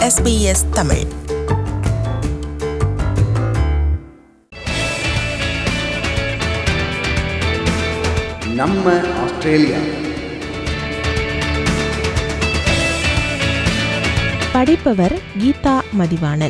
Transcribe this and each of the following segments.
SBS Tamil நம்ம Australia படிப்பவர் கீதா மதிவாணன்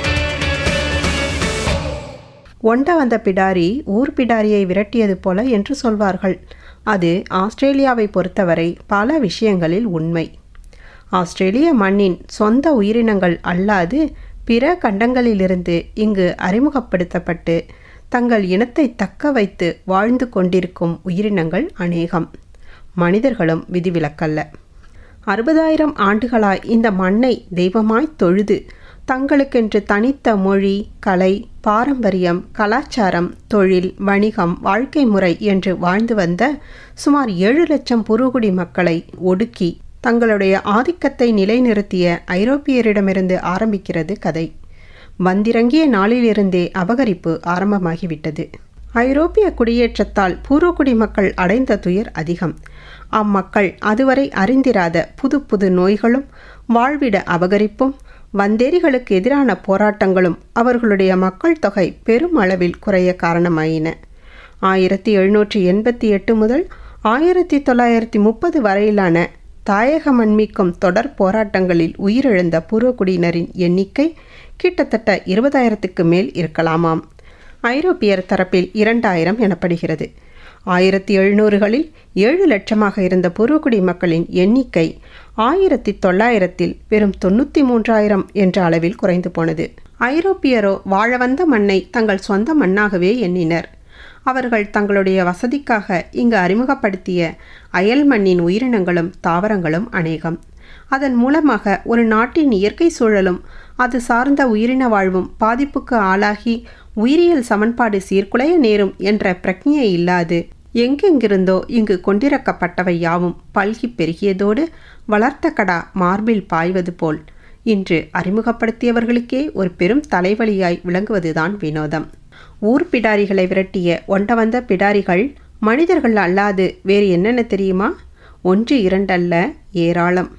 ஒண்ட வந்த பிடாரி ஊர் பிடாரியை விரட்டியது போல என்று சொல்வார்கள் அது ஆஸ்திரேலியாவை பொறுத்தவரை பல விஷயங்களில் உண்மை ஆஸ்திரேலிய மண்ணின் சொந்த உயிரினங்கள் அல்லாது பிற கண்டங்களிலிருந்து இங்கு அறிமுகப்படுத்தப்பட்டு தங்கள் இனத்தை தக்க வைத்து வாழ்ந்து கொண்டிருக்கும் உயிரினங்கள் அநேகம் மனிதர்களும் விதிவிலக்கல்ல அறுபதாயிரம் ஆண்டுகளாய் இந்த மண்ணை தெய்வமாய் தொழுது தங்களுக்கென்று தனித்த மொழி கலை பாரம்பரியம் கலாச்சாரம் தொழில் வணிகம் வாழ்க்கை முறை என்று வாழ்ந்து வந்த சுமார் ஏழு லட்சம் புருகுடி மக்களை ஒடுக்கி தங்களுடைய ஆதிக்கத்தை நிலைநிறுத்திய ஐரோப்பியரிடமிருந்து ஆரம்பிக்கிறது கதை வந்திறங்கிய நாளிலிருந்தே அபகரிப்பு ஆரம்பமாகிவிட்டது ஐரோப்பிய குடியேற்றத்தால் பூர்வக்குடி மக்கள் அடைந்த துயர் அதிகம் அம்மக்கள் அதுவரை அறிந்திராத புது புது நோய்களும் வாழ்விட அபகரிப்பும் வந்தேரிகளுக்கு எதிரான போராட்டங்களும் அவர்களுடைய மக்கள் தொகை பெரும் அளவில் குறைய காரணமாயின ஆயிரத்தி எழுநூற்றி எண்பத்தி எட்டு முதல் ஆயிரத்தி தொள்ளாயிரத்தி முப்பது வரையிலான தாயக மண்மீட்கும் தொடர் போராட்டங்களில் உயிரிழந்த பூர்வக்குடியினரின் எண்ணிக்கை கிட்டத்தட்ட இருபதாயிரத்துக்கு மேல் இருக்கலாமாம் ஐரோப்பியர் தரப்பில் இரண்டாயிரம் எனப்படுகிறது ஆயிரத்தி எழுநூறுகளில் ஏழு லட்சமாக இருந்த பூர்வக்குடி மக்களின் எண்ணிக்கை ஆயிரத்தி தொள்ளாயிரத்தில் வெறும் தொண்ணூற்றி மூன்றாயிரம் என்ற அளவில் குறைந்து போனது ஐரோப்பியரோ வாழ வந்த மண்ணை தங்கள் சொந்த மண்ணாகவே எண்ணினர் அவர்கள் தங்களுடைய வசதிக்காக இங்கு அறிமுகப்படுத்திய அயல் மண்ணின் உயிரினங்களும் தாவரங்களும் அநேகம் அதன் மூலமாக ஒரு நாட்டின் இயற்கை சூழலும் அது சார்ந்த உயிரின வாழ்வும் பாதிப்புக்கு ஆளாகி உயிரியல் சமன்பாடு சீர்குலைய நேரும் என்ற பிரக்ஞை இல்லாது எங்கெங்கிருந்தோ இங்கு கொண்டிறக்கப்பட்டவை யாவும் பல்கி பெருகியதோடு வளர்த்த கடா மார்பில் பாய்வது போல் இன்று அறிமுகப்படுத்தியவர்களுக்கே ஒரு பெரும் தலைவலியாய் விளங்குவதுதான் வினோதம் ஊர் பிடாரிகளை விரட்டிய ஒண்ட வந்த பிடாரிகள் மனிதர்கள் அல்லாது வேறு என்னென்ன தெரியுமா ஒன்று இரண்டல்ல ஏராளம்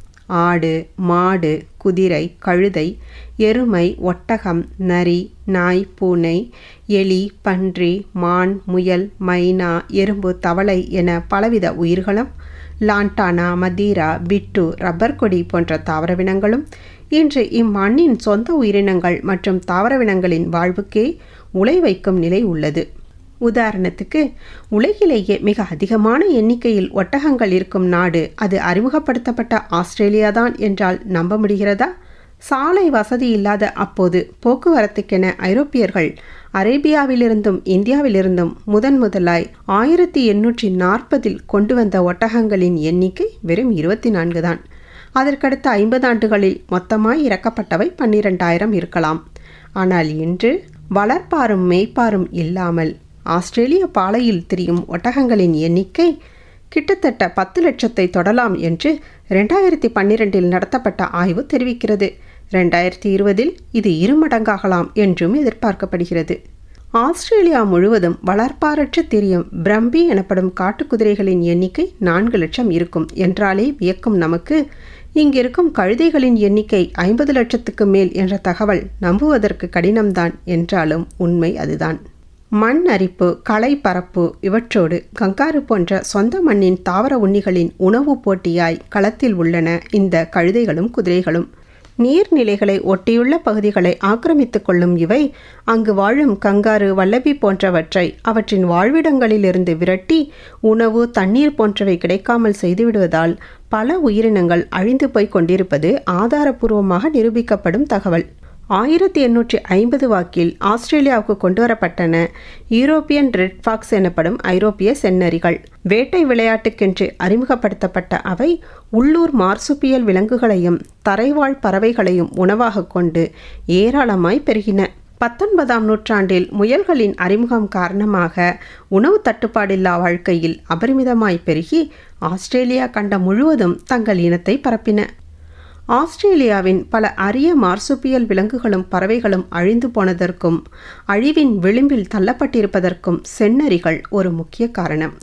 ஆடு மாடு குதிரை கழுதை எருமை ஒட்டகம் நரி நாய் பூனை எலி பன்றி மான் முயல் மைனா எறும்பு தவளை என பலவித உயிர்களும் லாண்டானா மதீரா பிட்டு ரப்பர் கொடி போன்ற தாவரவினங்களும் இன்று இம்மண்ணின் சொந்த உயிரினங்கள் மற்றும் தாவரவினங்களின் வாழ்வுக்கே உலை வைக்கும் நிலை உள்ளது உதாரணத்துக்கு உலகிலேயே மிக அதிகமான எண்ணிக்கையில் ஒட்டகங்கள் இருக்கும் நாடு அது அறிமுகப்படுத்தப்பட்ட ஆஸ்திரேலியாதான் என்றால் நம்ப முடிகிறதா சாலை வசதி இல்லாத அப்போது போக்குவரத்துக்கென ஐரோப்பியர்கள் அரேபியாவிலிருந்தும் இந்தியாவிலிருந்தும் முதன் முதலாய் ஆயிரத்தி எண்ணூற்றி நாற்பதில் கொண்டு வந்த ஒட்டகங்களின் எண்ணிக்கை வெறும் இருபத்தி நான்கு தான் அதற்கடுத்த ஐம்பது ஆண்டுகளில் மொத்தமாய் இறக்கப்பட்டவை பன்னிரெண்டாயிரம் இருக்கலாம் ஆனால் இன்று வளர்ப்பாரும் மேய்ப்பாரும் இல்லாமல் ஆஸ்திரேலிய பாலையில் திரியும் ஒட்டகங்களின் எண்ணிக்கை கிட்டத்தட்ட பத்து லட்சத்தை தொடலாம் என்று ரெண்டாயிரத்தி பன்னிரெண்டில் நடத்தப்பட்ட ஆய்வு தெரிவிக்கிறது ரெண்டாயிரத்தி இருபதில் இது இருமடங்காகலாம் என்றும் எதிர்பார்க்கப்படுகிறது ஆஸ்திரேலியா முழுவதும் வளர்ப்பாரற்று திரியும் பிரம்பி எனப்படும் காட்டுக்குதிரைகளின் எண்ணிக்கை நான்கு லட்சம் இருக்கும் என்றாலே வியக்கும் நமக்கு இங்கிருக்கும் கழுதைகளின் எண்ணிக்கை ஐம்பது லட்சத்துக்கு மேல் என்ற தகவல் நம்புவதற்கு கடினம்தான் என்றாலும் உண்மை அதுதான் மண் அரிப்பு களை பரப்பு இவற்றோடு கங்காரு போன்ற சொந்த மண்ணின் தாவர உண்ணிகளின் உணவு போட்டியாய் களத்தில் உள்ளன இந்த கழுதைகளும் குதிரைகளும் நீர்நிலைகளை ஒட்டியுள்ள பகுதிகளை ஆக்கிரமித்துக் கொள்ளும் இவை அங்கு வாழும் கங்காரு வல்லபி போன்றவற்றை அவற்றின் வாழ்விடங்களிலிருந்து விரட்டி உணவு தண்ணீர் போன்றவை கிடைக்காமல் செய்துவிடுவதால் பல உயிரினங்கள் அழிந்து போய் கொண்டிருப்பது ஆதாரபூர்வமாக நிரூபிக்கப்படும் தகவல் ஆயிரத்தி எண்ணூற்றி ஐம்பது வாக்கில் ஆஸ்திரேலியாவுக்கு கொண்டுவரப்பட்டன யூரோப்பியன் ரெட் ஃபாக்ஸ் எனப்படும் ஐரோப்பிய செந்நரிகள் வேட்டை விளையாட்டுக்கென்று அறிமுகப்படுத்தப்பட்ட அவை உள்ளூர் மார்சுப்பியல் விலங்குகளையும் தரைவாழ் பறவைகளையும் உணவாக கொண்டு ஏராளமாய் பெருகின பத்தொன்பதாம் நூற்றாண்டில் முயல்களின் அறிமுகம் காரணமாக உணவு தட்டுப்பாடில்லா வாழ்க்கையில் அபரிமிதமாய் பெருகி ஆஸ்திரேலியா கண்டம் முழுவதும் தங்கள் இனத்தை பரப்பின ஆஸ்திரேலியாவின் பல அரிய மார்சுப்பியல் விலங்குகளும் பறவைகளும் அழிந்து போனதற்கும் அழிவின் விளிம்பில் தள்ளப்பட்டிருப்பதற்கும் செந்நரிகள் ஒரு முக்கிய காரணம்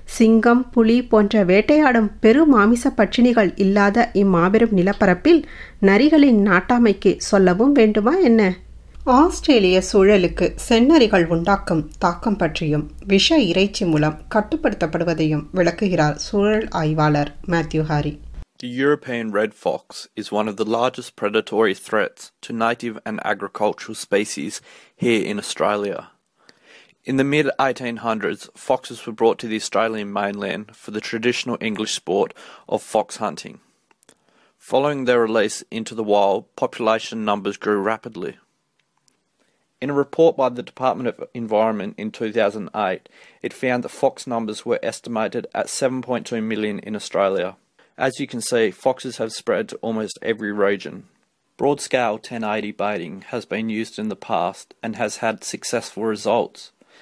சிங்கம் புலி போன்ற வேட்டையாடும் பெரு மாமிச பட்சிணிகள் இல்லாத இம்மாபெரும் நிலப்பரப்பில் நரிகளின் நாட்டாமைக்கு சொல்லவும் வேண்டுமா என்ன ஆஸ்திரேலிய சூழலுக்கு செந்நரிகள் உண்டாக்கும் தாக்கம் பற்றியும் விஷ இறைச்சி மூலம் கட்டுப்படுத்தப்படுவதையும் விளக்குகிறார் சூழல் ஆய்வாளர் Matthew Harry The European red fox is one of the largest predatory threats to native and agricultural species here in Australia. In the mid 1800s, foxes were brought to the Australian mainland for the traditional English sport of fox hunting. Following their release into the wild, population numbers grew rapidly. In a report by the Department of Environment in 2008, it found that fox numbers were estimated at 7.2 million in Australia. As you can see, foxes have spread to almost every region. Broad scale 1080 baiting has been used in the past and has had successful results.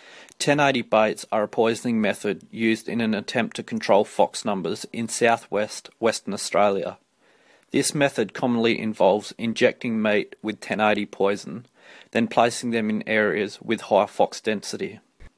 1080 baits are a poisoning method used in an attempt to control fox numbers in southwest Western Australia. This method commonly involves injecting meat with 1080 poison, then placing them in areas with high fox density.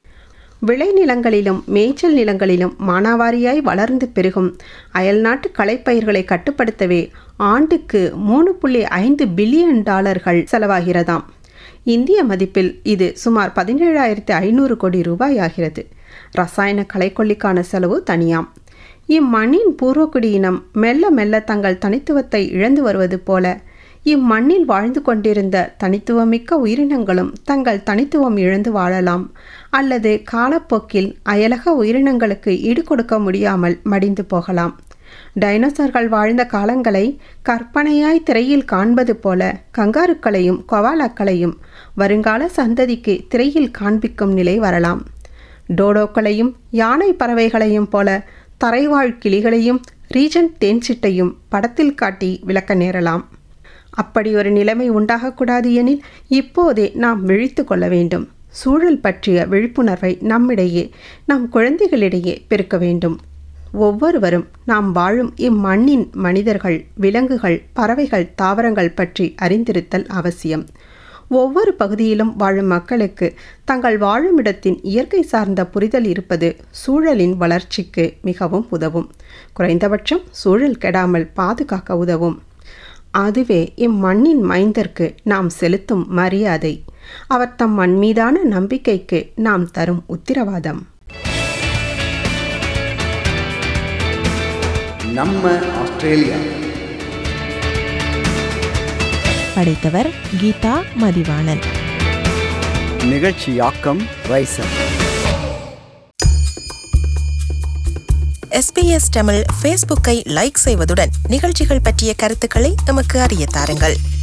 விளைநிலங்களிலும் மேய்ச்சல் நிலங்களிலும் மானாவாரியாய் வளர்ந்து பெருகும் அயல்நாட்டு களைப்பயிர்களை கட்டுப்படுத்தவே ஆண்டுக்கு மூணு புள்ளி ஐந்து பில்லியன் டாலர்கள் செலவாகிறதாம் இந்திய மதிப்பில் இது சுமார் பதினேழாயிரத்து ஐநூறு கோடி ரூபாய் ஆகிறது ரசாயன களைக்கொல்லிக்கான செலவு தனியாம் இம்மண்ணின் பூர்வக்குடியினம் மெல்ல மெல்ல தங்கள் தனித்துவத்தை இழந்து வருவது போல இம்மண்ணில் வாழ்ந்து கொண்டிருந்த தனித்துவமிக்க உயிரினங்களும் தங்கள் தனித்துவம் இழந்து வாழலாம் அல்லது காலப்போக்கில் அயலக உயிரினங்களுக்கு ஈடு கொடுக்க முடியாமல் மடிந்து போகலாம் டைனோசர்கள் வாழ்ந்த காலங்களை கற்பனையாய் திரையில் காண்பது போல கங்காருக்களையும் கொவாலாக்களையும் வருங்கால சந்ததிக்கு திரையில் காண்பிக்கும் நிலை வரலாம் டோடோக்களையும் யானை பறவைகளையும் போல தரைவாழ் கிளிகளையும் ரீஜன் தேன்சிட்டையும் படத்தில் காட்டி விளக்க நேரலாம் அப்படி ஒரு நிலைமை உண்டாகக்கூடாது எனில் இப்போதே நாம் விழித்து கொள்ள வேண்டும் சூழல் பற்றிய விழிப்புணர்வை நம்மிடையே நம் குழந்தைகளிடையே பெருக்க வேண்டும் ஒவ்வொருவரும் நாம் வாழும் இம்மண்ணின் மனிதர்கள் விலங்குகள் பறவைகள் தாவரங்கள் பற்றி அறிந்திருத்தல் அவசியம் ஒவ்வொரு பகுதியிலும் வாழும் மக்களுக்கு தங்கள் வாழும் இடத்தின் இயற்கை சார்ந்த புரிதல் இருப்பது சூழலின் வளர்ச்சிக்கு மிகவும் உதவும் குறைந்தபட்சம் சூழல் கெடாமல் பாதுகாக்க உதவும் அதுவே இம்மண்ணின் மைந்தர்க்கு நாம் செலுத்தும் மரியாதை அவர் தம் மண் மீதான நம்பிக்கைக்கு நாம் தரும் உத்திரவாதம் நம்ம ஆஸ்திரேலியா படைத்தவர் கீதா மதிவாணன் நிகழ்ச்சியாக்கம் ரைசர் எஸ்பிஎஸ் தமிழ் ஃபேஸ்புக்கை லைக் செய்வதுடன் நிகழ்ச்சிகள் பற்றிய கருத்துக்களை எமக்கு அறிய தாருங்கள்